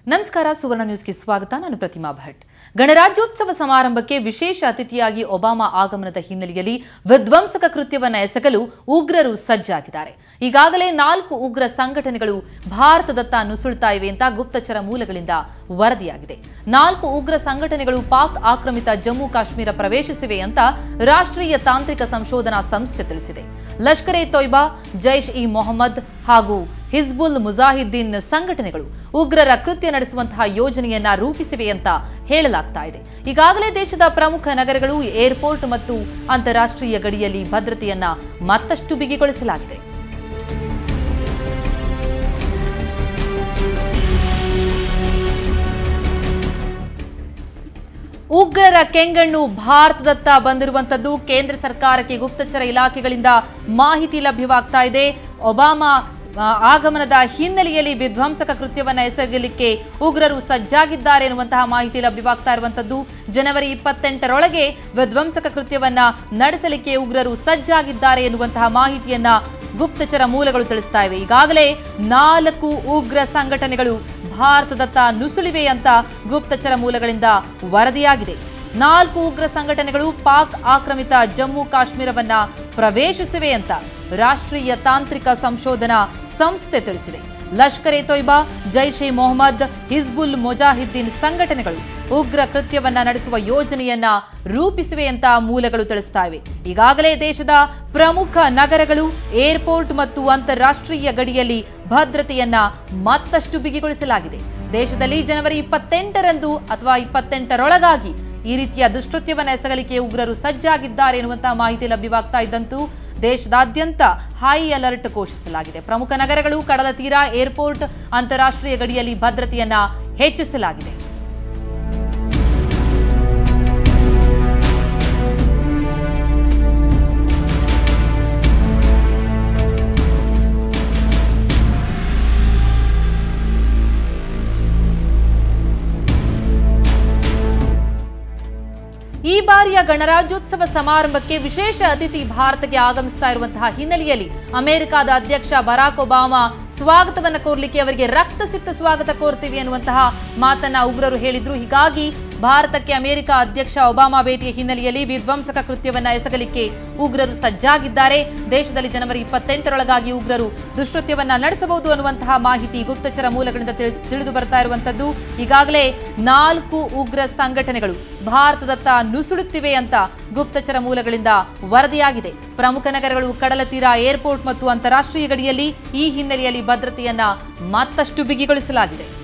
ನಮಸ್ಕಾರ ಸುವರ್ಣ ನ್ಯೂಸ್ಗೆ ಸ್ವಾಗತ ನಾನು ಪ್ರತಿಮಾ ಭಟ್ ಗಣರಾಜ್ಯೋತ್ಸವ ಸಮಾರಂಭಕ್ಕೆ ವಿಶೇಷ ಅತಿಥಿಯಾಗಿ ಒಬಾಮಾ ಆಗಮನದ ಹಿನ್ನೆಲೆಯಲ್ಲಿ ವಿಧ್ವಂಸಕ ಕೃತ್ಯವನ್ನು ಎಸಗಲು ಉಗ್ರರು ಸಜ್ಜಾಗಿದ್ದಾರೆ ಈಗಾಗಲೇ ನಾಲ್ಕು ಉಗ್ರ ಸಂಘಟನೆಗಳು ಭಾರತದತ್ತ ನುಸುಳ್ತಾ ಇವೆ ಅಂತ ಗುಪ್ತಚರ ಮೂಲಗಳಿಂದ ವರದಿಯಾಗಿದೆ ನಾಲ್ಕು ಉಗ್ರ ಸಂಘಟನೆಗಳು ಪಾಕ್ ಆಕ್ರಮಿತ ಜಮ್ಮು ಕಾಶ್ಮೀರ ಪ್ರವೇಶಿಸಿವೆ ಅಂತ ರಾಷ್ಟ್ರೀಯ ತಾಂತ್ರಿಕ ಸಂಶೋಧನಾ ಸಂಸ್ಥೆ ತಿಳಿಸಿದೆ ಲಷ್ಕರ್ ಎ ತೊಯ್ಬಾ ಜೈಷ್ ಇ ಮೊಹಮ್ಮದ್ ಹಾಗೂ ಹಿಜ್ಬುಲ್ ಮುಜಾಹಿದ್ದೀನ್ ಸಂಘಟನೆಗಳು ಉಗ್ರರ ಕೃತ್ಯ ನಡೆಸುವಂತಹ ಯೋಜನೆಯನ್ನ ರೂಪಿಸಿವೆ ಅಂತ ಹೇಳಲಾಗ್ತಾ ಇದೆ ಈಗಾಗಲೇ ದೇಶದ ಪ್ರಮುಖ ನಗರಗಳು ಏರ್ಪೋರ್ಟ್ ಮತ್ತು ಅಂತಾರಾಷ್ಟ್ರೀಯ ಗಡಿಯಲ್ಲಿ ಭದ್ರತೆಯನ್ನ ಮತ್ತಷ್ಟು ಬಿಗಿಗೊಳಿಸಲಾಗಿದೆ ಉಗ್ರರ ಕೆಂಗಣ್ಣು ಭಾರತದತ್ತ ಬಂದಿರುವಂತದ್ದು ಕೇಂದ್ರ ಸರ್ಕಾರಕ್ಕೆ ಗುಪ್ತಚರ ಇಲಾಖೆಗಳಿಂದ ಮಾಹಿತಿ ಲಭ್ಯವಾಗ್ತಾ ಇದೆ ಒಬಾಮಾ ಆ, ಆಗಮನದ ಹಿನ್ನೆಲೆಯಲ್ಲಿ ವಿಧ್ವಂಸಕ ಕೃತ್ಯವನ್ನ ಎಸಗಲಿಕ್ಕೆ ಉಗ್ರರು ಸಜ್ಜಾಗಿದ್ದಾರೆ ಎನ್ನುವಂತಹ ಮಾಹಿತಿ ಲಭ್ಯವಾಗ್ತಾ ಇರುವಂತದ್ದು ಜನವರಿ ಇಪ್ಪತ್ತೆಂಟರೊಳಗೆ ವಿಧ್ವಂಸಕ ಕೃತ್ಯವನ್ನ ನಡೆಸಲಿಕ್ಕೆ ಉಗ್ರರು ಸಜ್ಜಾಗಿದ್ದಾರೆ ಎನ್ನುವಂತಹ ಮಾಹಿತಿಯನ್ನ ಗುಪ್ತಚರ ಮೂಲಗಳು ತಿಳಿಸ್ತಾ ಇವೆ ಈಗಾಗಲೇ ನಾಲ್ಕು ಉಗ್ರ ಸಂಘಟನೆಗಳು ಭಾರತದತ್ತ ನುಸುಳಿವೆ ಅಂತ ಗುಪ್ತಚರ ಮೂಲಗಳಿಂದ ವರದಿಯಾಗಿದೆ ನಾಲ್ಕು ಉಗ್ರ ಸಂಘಟನೆಗಳು ಪಾಕ್ ಆಕ್ರಮಿತ ಜಮ್ಮು ಕಾಶ್ಮೀರವನ್ನ ಪ್ರವೇಶಿಸಿವೆ ಅಂತ ರಾಷ್ಟ್ರೀಯ ತಾಂತ್ರಿಕ ಸಂಶೋಧನಾ ಸಂಸ್ಥೆ ತಿಳಿಸಿದೆ ಲಷ್ಕರ್ ಎ ತೊಯ್ಬಾ ಜೈಷ್ ಎ ಮೊಹಮ್ಮದ್ ಹಿಜ್ಬುಲ್ ಮುಜಾಹಿದ್ದೀನ್ ಸಂಘಟನೆಗಳು ಉಗ್ರ ಕೃತ್ಯವನ್ನ ನಡೆಸುವ ಯೋಜನೆಯನ್ನ ರೂಪಿಸಿವೆ ಅಂತ ಮೂಲಗಳು ತಿಳಿಸ್ತಾ ಇವೆ ಈಗಾಗಲೇ ದೇಶದ ಪ್ರಮುಖ ನಗರಗಳು ಏರ್ಪೋರ್ಟ್ ಮತ್ತು ಅಂತಾರಾಷ್ಟ್ರೀಯ ಗಡಿಯಲ್ಲಿ ಭದ್ರತೆಯನ್ನ ಮತ್ತಷ್ಟು ಬಿಗಿಗೊಳಿಸಲಾಗಿದೆ ದೇಶದಲ್ಲಿ ಜನವರಿ ಇಪ್ಪತ್ತೆಂಟರಂದು ಅಥವಾ ಇಪ್ಪತ್ತೆಂಟರೊಳಗಾಗಿ ಈ ರೀತಿಯ ದುಷ್ಕೃತ್ಯವನ್ನ ಎಸಗಲಿಕ್ಕೆ ಉಗ್ರರು ಸಜ್ಜಾಗಿದ್ದಾರೆ ಎನ್ನುವಂತಹ ಮಾಹಿತಿ ಲಭ್ಯವಾಗ್ತಾ ಇದ್ದಂತೂ ದೇಶದಾದ್ಯಂತ ಹೈ ಅಲರ್ಟ್ ಘೋಷಿಸಲಾಗಿದೆ ಪ್ರಮುಖ ನಗರಗಳು ಕಡಲ ತೀರ ಏರ್ಪೋರ್ಟ್ ಅಂತಾರಾಷ್ಟ್ರೀಯ ಗಡಿಯಲ್ಲಿ ಭದ್ರತೆಯನ್ನ ಹೆಚ್ಚಿಸಲಾಗಿದೆ ಈ ಬಾರಿಯ ಗಣರಾಜ್ಯೋತ್ಸವ ಸಮಾರಂಭಕ್ಕೆ ವಿಶೇಷ ಅತಿಥಿ ಭಾರತಕ್ಕೆ ಆಗಮಿಸ್ತಾ ಇರುವಂತಹ ಹಿನ್ನೆಲೆಯಲ್ಲಿ ಅಮೆರಿಕದ ಅಧ್ಯಕ್ಷ ಬರಾಕ್ ಒಬಾಮಾ ಸ್ವಾಗತವನ್ನ ಕೋರ್ಲಿಕ್ಕೆ ಅವರಿಗೆ ರಕ್ತ ಸಿಕ್ತ ಸ್ವಾಗತ ಕೋರ್ತೀವಿ ಅನ್ನುವಂತಹ ಮಾತನ್ನ ಉಗ್ರರು ಹೇಳಿದ್ರು ಹೀಗಾಗಿ ಭಾರತಕ್ಕೆ ಅಮೆರಿಕ ಅಧ್ಯಕ್ಷ ಒಬಾಮಾ ಭೇಟಿಯ ಹಿನ್ನೆಲೆಯಲ್ಲಿ ವಿಧ್ವಂಸಕ ಕೃತ್ಯವನ್ನ ಎಸಗಲಿಕ್ಕೆ ಉಗ್ರರು ಸಜ್ಜಾಗಿದ್ದಾರೆ ದೇಶದಲ್ಲಿ ಜನವರಿ ಇಪ್ಪತ್ತೆಂಟರೊಳಗಾಗಿ ಉಗ್ರರು ದುಷ್ಕೃತ್ಯವನ್ನ ನಡೆಸಬಹುದು ಅನ್ನುವಂತಹ ಮಾಹಿತಿ ಗುಪ್ತಚರ ಮೂಲಗಳಿಂದ ತಿಳಿ- ತಿಳಿದು ಬರ್ತಾ ಇರುವಂತದ್ದು ಈಗಾಗಲೇ ನಾಲ್ಕು ಉಗ್ರ ಸಂಘಟನೆಗಳು ಭಾರತದತ್ತ ನುಸುಳುತ್ತಿವೆ ಅಂತ ಗುಪ್ತಚರ ಮೂಲಗಳಿಂದ ವರದಿಯಾಗಿದೆ ಪ್ರಮುಖ ನಗರಗಳು ಕಡಲ ತೀರ ಏರ್ಪೋರ್ಟ್ ಮತ್ತು ಅಂತಾರಾಷ್ಟ್ರೀಯ ಗಡಿಯಲ್ಲಿ ಈ ಹಿನ್ನೆಲೆಯಲ್ಲಿ ಭದ್ರತೆಯನ್ನ ಮತ್ತಷ್ಟು ಬಿಗಿಗೊಳಿಸಲಾಗಿದೆ